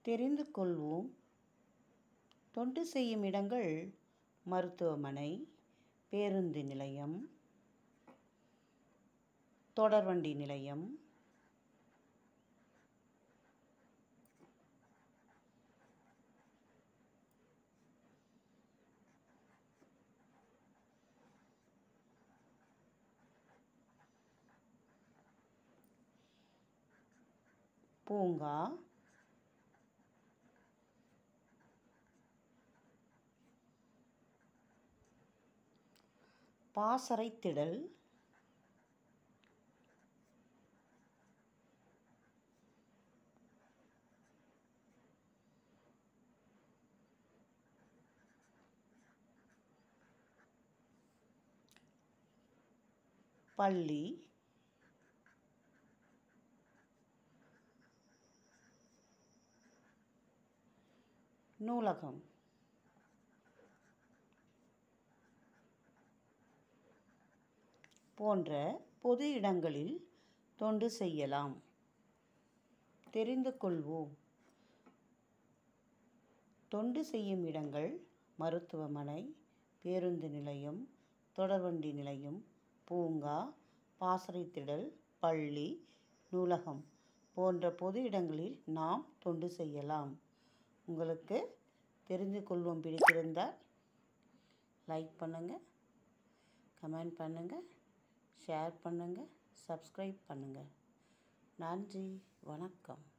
தெரிந்து கொள்வோம் தொண்டு செய்யும் இடங்கள் மருத்துவமனை பேருந்து நிலையம் தொடர்வண்டி நிலையம் பூங்கா பாசறை திடல் பள்ளி நூலகம் போன்ற பொது இடங்களில் தொண்டு செய்யலாம் தெரிந்து கொள்வோம் தொண்டு செய்யும் இடங்கள் மருத்துவமனை பேருந்து நிலையம் தொடர்வண்டி நிலையம் பூங்கா பாசறை திடல் பள்ளி நூலகம் போன்ற பொது இடங்களில் நாம் தொண்டு செய்யலாம் உங்களுக்கு தெரிந்து கொள்வோம் பிடித்திருந்தால் லைக் பண்ணுங்கள் கமெண்ட் பண்ணுங்கள் ஷேர் பண்ணுங்கள் சப்ஸ்கிரைப் பண்ணுங்கள் நன்றி வணக்கம்